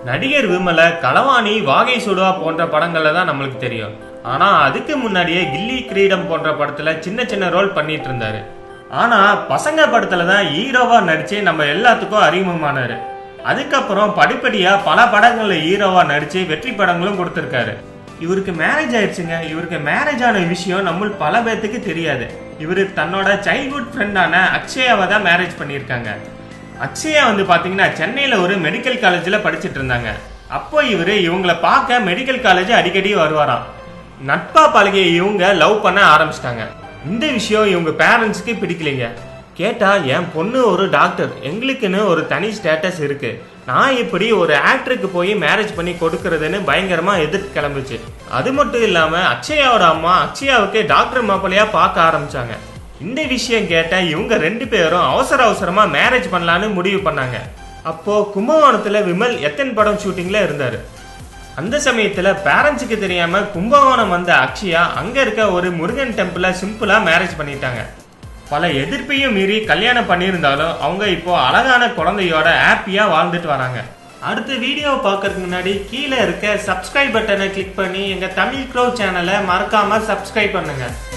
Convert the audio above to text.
நடிகர் விமல களவாணி வாகை சுடுவா போன்ற படங்கள்ல தான் நம்மளுக்கு தெரியும் ஆனா அதுக்கு முன்னாடியே கில்லி கிரீடம் போன்ற படத்துல சின்ன சின்ன ரோல் பண்ணிட்டு இருந்தாரு ஆனா பசங்க படத்துல தான் ஹீரோவா நடிச்சு நம்ம எல்லாத்துக்கும் அறிமுகமானாரு அதுக்கப்புறம் படிப்படியா பல படங்கள்ல ஹீரோவா நடிச்சு வெற்றி படங்களும் கொடுத்திருக்காரு இவருக்கு மேரேஜ் ஆயிடுச்சுங்க இவருக்கு மேரேஜ் ஆன விஷயம் நம்ம பல பேர்த்துக்கு தெரியாது இவரு தன்னோட சைல்ட்ஹுட் ஃப்ரெண்டான அக்ஷயாவை தான் மேரேஜ் பண்ணியிருக்காங்க அக்ஷயா வந்து பாத்தீங்கன்னா சென்னையில ஒரு மெடிக்கல் காலேஜ்ல படிச்சிட்டு இருந்தாங்க அப்போ இவரு இவங்கள பார்க்க மெடிக்கல் காலேஜ் அடிக்கடி வருவாராம் நட்பா பழகிய இவங்க லவ் பண்ண ஆரம்பிச்சிட்டாங்க இந்த விஷயம் இவங்க பேரண்ட்ஸ்க்கு பிடிக்கலைங்க கேட்டா என் பொண்ணு ஒரு டாக்டர் எங்களுக்குன்னு ஒரு தனி ஸ்டேட்டஸ் இருக்கு நான் இப்படி ஒரு ஆக்டருக்கு போய் மேரேஜ் பண்ணி கொடுக்கறதுன்னு பயங்கரமா எதிர்த்து கிளம்புச்சு அது மட்டும் இல்லாம அக்ஷயாவோட அம்மா அக்ஷயாவுக்கு டாக்டர் மாப்பிள்ளையா பார்க்க ஆரம்பிச்சாங்க இந்த விஷயம் கேட்ட இவங்க ரெண்டு பேரும் அவசர அவசரமா மேரேஜ் பண்ணலான்னு முடிவு பண்ணாங்க அப்போ கும்பகோணத்துல விமல் எத்தன் படம் ஷூட்டிங்ல இருந்தாரு அந்த சமயத்துல பேரண்ட்ஸுக்கு தெரியாம கும்பகோணம் வந்த அக்ஷயா அங்க இருக்க ஒரு முருகன் டெம்பிள சிம்பிளா மேரேஜ் பண்ணிட்டாங்க பல எதிர்ப்பையும் மீறி கல்யாணம் பண்ணியிருந்தாலும் அவங்க இப்போ அழகான குழந்தையோட ஹாப்பியா வாழ்ந்துட்டு வராங்க அடுத்த வீடியோவை பார்க்கறதுக்கு முன்னாடி கீழே இருக்க சப்ஸ்கிரைப் பட்டனை கிளிக் பண்ணி எங்க தமிழ் க்ரோ சேனலை மறக்காம சப்ஸ்கிரைப் பண்ணுங்க